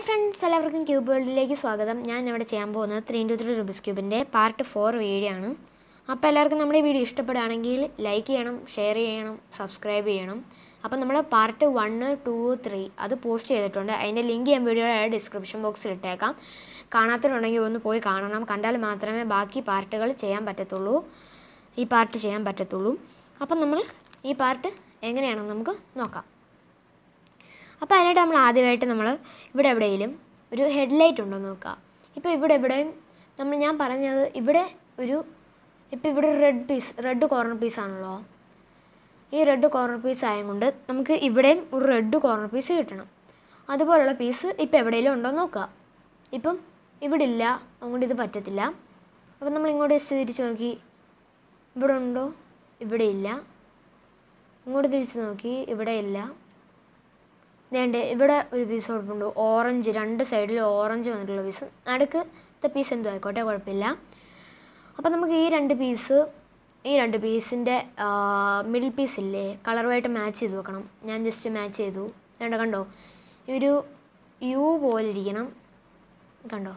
friends എല്ലാവർക്കും cube വേൾഡിലേക്ക് സ്വാഗതം ഞാൻ ഇവിടെ ചെയ്യാൻ പോകുന്നത് ത്രീ ഇൻറ്റു ത്രീ റുബിസ് ക്യൂബിൻ്റെ പാർട്ട് ഫോർ വീഡിയോ ആണ് അപ്പോൾ എല്ലാവർക്കും നമ്മുടെ ഈ വീഡിയോ ഇഷ്ടപ്പെടുകയാണെങ്കിൽ ലൈക്ക് ചെയ്യണം ഷെയർ ചെയ്യണം സബ്സ്ക്രൈബ് ചെയ്യണം അപ്പോൾ നമ്മൾ പാർട്ട് വണ്ണ് ടു ത്രീ അത് പോസ്റ്റ് ചെയ്തിട്ടുണ്ട് അതിൻ്റെ ലിങ്ക് ഞാൻ വീഡിയോയുടെ ഡിസ്ക്രിപ്ഷൻ ബോക്സിൽ ഇട്ടേക്കാം കാണാത്തവരുണ്ടെങ്കിൽ ഒന്ന് പോയി കാണണം കണ്ടാൽ മാത്രമേ ബാക്കി പാർട്ടുകൾ ചെയ്യാൻ പറ്റത്തുള്ളൂ ഈ പാർട്ട് ചെയ്യാൻ പറ്റത്തുള്ളൂ അപ്പം നമ്മൾ ഈ പാർട്ട് എങ്ങനെയാണെന്ന് നമുക്ക് നോക്കാം അപ്പോൾ അതിനായിട്ട് നമ്മൾ ആദ്യമായിട്ട് നമ്മൾ ഇവിടെ എവിടെയെങ്കിലും ഒരു ഹെഡ്ലൈറ്റ് ഉണ്ടോ നോക്കുക ഇപ്പോൾ ഇവിടെ എവിടെയും നമ്മൾ ഞാൻ പറഞ്ഞത് ഇവിടെ ഒരു ഇപ്പോൾ ഇവിടെ ഒരു red piece red corner piece ആണല്ലോ ഈ റെഡ് കോർണർ പീസ് ആയതുകൊണ്ട് നമുക്ക് ഇവിടെയും ഒരു റെഡ് കോർണർ പീസ് കിട്ടണം അതുപോലുള്ള പീസ് ഇപ്പോൾ എവിടെയെങ്കിലും ഉണ്ടോ നോക്കുക ഇപ്പം ഇവിടെ ഇല്ല അതുകൊണ്ട് ഇത് പറ്റത്തില്ല അപ്പം നമ്മൾ ഇങ്ങോട്ട് ജസ്റ്റ് തിരിച്ച് നോക്കി ഇവിടെ ഉണ്ടോ ഇവിടെ ഇല്ല ഇങ്ങോട്ട് തിരിച്ച് നോക്കി ഇവിടെ ഇല്ല വേണ്ട ഇവിടെ ഒരു പീസ് കൊടുപ്പുണ്ട് ഓറഞ്ച് രണ്ട് സൈഡിൽ ഓറഞ്ച് വന്നിട്ടുള്ള പീസ് നടുക്കത്തെ പീസ് എന്തോ ആയിക്കോട്ടെ കുഴപ്പമില്ല അപ്പം നമുക്ക് ഈ രണ്ട് പീസ് ഈ രണ്ട് പീസിൻ്റെ മിഡിൽ പീസ് ഇല്ലേ കളറുമായിട്ട് മാച്ച് ചെയ്ത് വെക്കണം ഞാൻ ജസ്റ്റ് മാച്ച് ചെയ്തു വേണ്ട കണ്ടോ ഈ ഒരു യു പോലെ ഇരിക്കണം കണ്ടോ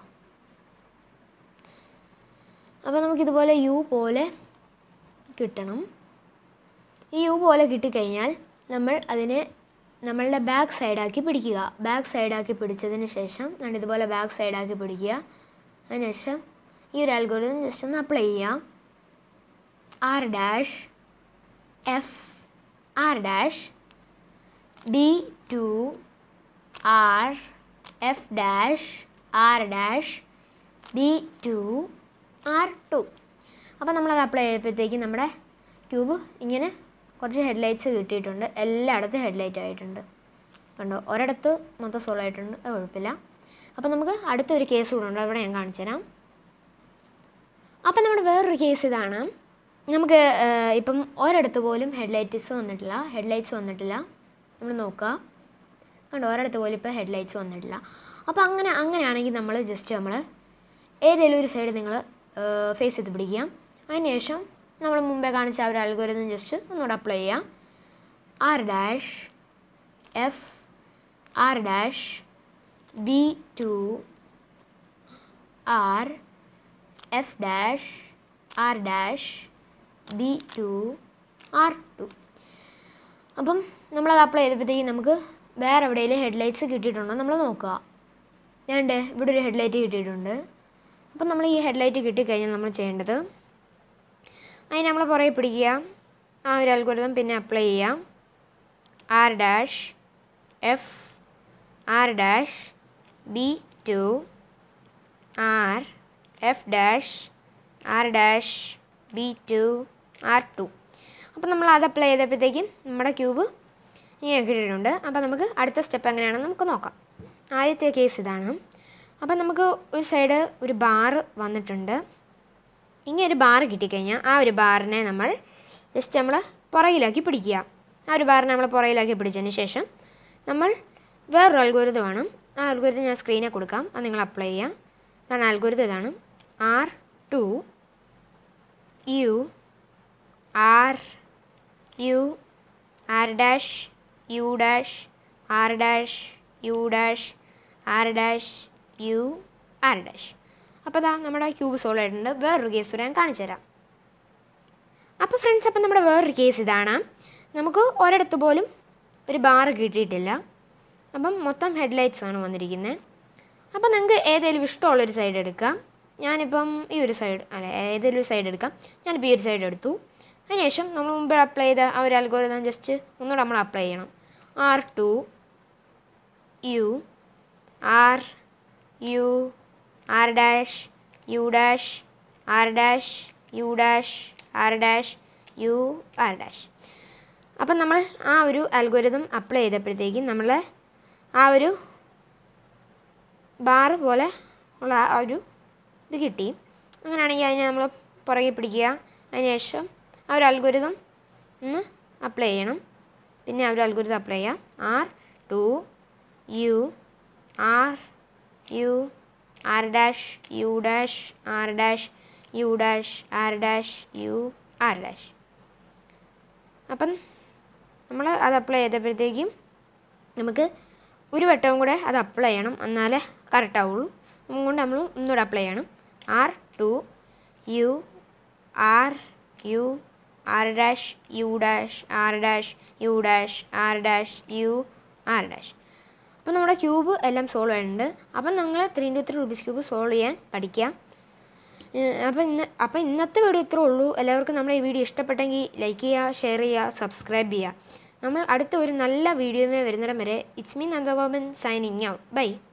അപ്പോൾ നമുക്കിതുപോലെ യു പോലെ കിട്ടണം ഈ യു പോലെ കിട്ടിക്കഴിഞ്ഞാൽ നമ്മൾ അതിനെ നമ്മളുടെ ബാക്ക് സൈഡാക്കി പിടിക്കുക ബാക്ക് സൈഡാക്കി പിടിച്ചതിന് ശേഷം ഞാൻ ഇതുപോലെ ബാക്ക് സൈഡാക്കി പിടിക്കുക അതിനുശേഷം ഈ ഒരു അൽഗോരിതം ജസ്റ്റ് ഒന്ന് അപ്ലൈ ചെയ്യാം R dash F R dash B two R F dash R dash B two R two അപ്പോൾ നമ്മളത് അപ്ലൈ ചെയ്തപ്പോഴത്തേക്കും നമ്മുടെ ക്യൂബ് ഇങ്ങനെ കുറച്ച് ഹെഡ്ലൈറ്റ്സ് കിട്ടിയിട്ടുണ്ട് എല്ലായിടത്തും ഹെഡ്ലൈറ്റ് ആയിട്ടുണ്ട് കണ്ടോ ഒരിടത്ത് മൊത്തം സോൾ ആയിട്ടുണ്ട് അത് കുഴപ്പമില്ല അപ്പോൾ നമുക്ക് അടുത്തൊരു കേസ് കൂടെ ഉണ്ട് അവിടെ ഞാൻ കാണിച്ചു തരാം അപ്പം നമ്മുടെ വേറൊരു കേസ് ഇതാണ് നമുക്ക് ഇപ്പം ഒരിടത്ത് പോലും ഹെഡ്ലൈറ്റ്സ് വന്നിട്ടില്ല ഹെഡ്ലൈറ്റ്സ് വന്നിട്ടില്ല നമ്മൾ നോക്കുക കണ്ടോ ഒരിടത്ത് പോലും ഇപ്പോൾ ഹെഡ്ലൈറ്റ്സ് വന്നിട്ടില്ല അപ്പോൾ അങ്ങനെ അങ്ങനെയാണെങ്കിൽ നമ്മൾ ജസ്റ്റ് നമ്മൾ ഏതെങ്കിലും ഒരു സൈഡ് നിങ്ങൾ ഫേസ് ചെയ്ത് പിടിക്കുക അതിനുശേഷം നമ്മൾ മുമ്പേ കാണിച്ച ആ ഒരു അൽഗോരിതം ജസ്റ്റ് ഒന്നുകൂടെ അപ്ലൈ ചെയ്യാം R dash F R dash B two R F dash R dash B two R two അപ്പം നമ്മളത് അപ്ലൈ ചെയ്തപ്പോഴത്തേക്കും നമുക്ക് വേറെ എവിടെയെങ്കിലും ഹെഡ്ലൈറ്റ്സ് കിട്ടിയിട്ടുണ്ടോ നമ്മൾ നോക്കുക ഞാണ്ട് ഇവിടെ ഒരു ഹെഡ്ലൈറ്റ് കിട്ടിയിട്ടുണ്ട് അപ്പം നമ്മൾ ഈ ഹെഡ്ലൈറ്റ് കിട്ടിക്കഴിഞ്ഞാൽ നമ്മൾ ചെയ്യേണ്ടത് അതിന് നമ്മൾ പുറകെ പിടിക്കുക ആ ഒരു അൽഗോരിതം പിന്നെ അപ്ലൈ ചെയ്യാം R dash F R dash B two R F dash R dash B two R two അപ്പോൾ നമ്മൾ അത് അപ്ലൈ ചെയ്തപ്പോഴത്തേക്കും നമ്മുടെ ക്യൂബ് ഇങ്ങനെ കിട്ടിയിട്ടുണ്ട് അപ്പോൾ നമുക്ക് അടുത്ത സ്റ്റെപ്പ് എങ്ങനെയാണെന്ന് നമുക്ക് നോക്കാം ആദ്യത്തെ കേസ് ഇതാണ് അപ്പോൾ നമുക്ക് ഒരു സൈഡ് ഒരു ബാർ വന്നിട്ടുണ്ട് ഇങ്ങനെ ഒരു ബാർ കിട്ടിക്കഴിഞ്ഞാൽ ആ ഒരു ബാറിനെ നമ്മൾ ജസ്റ്റ് നമ്മൾ പുറകിലാക്കി പിടിക്കുക ആ ഒരു ബാറിനെ നമ്മൾ പുറകിലാക്കി പിടിച്ചതിന് ശേഷം നമ്മൾ വേറൊരു അൽഗോരിതം വേണം ആ അൽഗോരിതം ഞാൻ സ്ക്രീനെ കൊടുക്കാം അത് നിങ്ങൾ അപ്ലൈ ചെയ്യാം അതാണ് അൽഗോരിതം ഇതാണ് R two U R U R dash U dash R dash U dash R dash U R dash അപ്പോൾ അതാ നമ്മുടെ ക്യൂബ് സോൾവ് ആയിട്ടുണ്ട് വേറൊരു കേസ് കൂടെ ഞാൻ കാണിച്ചു തരാം അപ്പോൾ ഫ്രണ്ട്സ് അപ്പം നമ്മുടെ വേറൊരു കേസ് ഇതാണ് നമുക്ക് ഒരിടത്ത് പോലും ഒരു ബാർ കിട്ടിയിട്ടില്ല അപ്പം മൊത്തം ഹെഡ്ലൈറ്റ്സ് ആണ് വന്നിരിക്കുന്നത് അപ്പം നിങ്ങൾക്ക് ഏതെങ്കിലും ഇഷ്ടമുള്ളൊരു സൈഡ് എടുക്കാം ഞാനിപ്പം ഈ ഒരു സൈഡ് അല്ല ഏതെങ്കിലും ഒരു സൈഡ് എടുക്കാം ഞാനിപ്പോൾ ഈ ഒരു സൈഡ് എടുത്തു അതിനുശേഷം നമ്മൾ മുമ്പ് അപ്ലൈ ചെയ്ത ആ ഒരു അൽഗോരിതം ജസ്റ്റ് ഒന്നുകൂടെ നമ്മൾ അപ്ലൈ ചെയ്യണം R two U R U R dash U dash R dash U dash R dash U R dash അപ്പം നമ്മൾ ആ ഒരു അൽഗോരിതം അപ്ലൈ ചെയ്തപ്പോഴത്തേക്കും നമ്മൾ ആ ഒരു ബാർ പോലെ ഉള്ള ആ ഒരു ഇത് കിട്ടി അങ്ങനെയാണെങ്കിൽ അതിനെ നമ്മൾ പുറകെ പിടിക്കുക അതിനുശേഷം ആ ഒരു അൽഗോരിതം ഒന്ന് അപ്ലൈ ചെയ്യണം പിന്നെ ആ ഒരു അൽഗോരിതം അപ്ലൈ ചെയ്യാം R two U R U R dash U dash R dash U dash R dash U R dash അപ്പം നമ്മൾ അത് അപ്ലൈ ചെയ്തപ്പോഴത്തേക്കും നമുക്ക് ഒരു വട്ടവും കൂടെ അത് അപ്ലൈ ചെയ്യണം എന്നാലേ കറക്റ്റ് ആവുള്ളൂ അതുകൊണ്ട് നമ്മൾ ഒന്നുകൂടെ അപ്ലൈ ചെയ്യണം R two U R U R dash U dash R dash U dash R dash U R dash അപ്പോൾ നമ്മുടെ ക്യൂബ് എല്ലാം സോൾവ് ആയിട്ടുണ്ട് അപ്പം നിങ്ങൾ three into three Rubik's cube solve ചെയ്യാൻ പഠിക്കുക അപ്പോൾ ഇന്ന് അപ്പോൾ ഇന്നത്തെ വീഡിയോ ഇത്രേ ഉള്ളൂ എല്ലാവർക്കും നമ്മുടെ ഈ വീഡിയോ ഇഷ്ടപ്പെട്ടെങ്കിൽ ലൈക്ക് ചെയ്യുക ഷെയർ ചെയ്യുക സബ്സ്ക്രൈബ് ചെയ്യുക നമ്മൾ അടുത്ത ഒരു നല്ല വീഡിയോയുമായി വരുന്നിടം വരെ it's me Nandagopan signing out by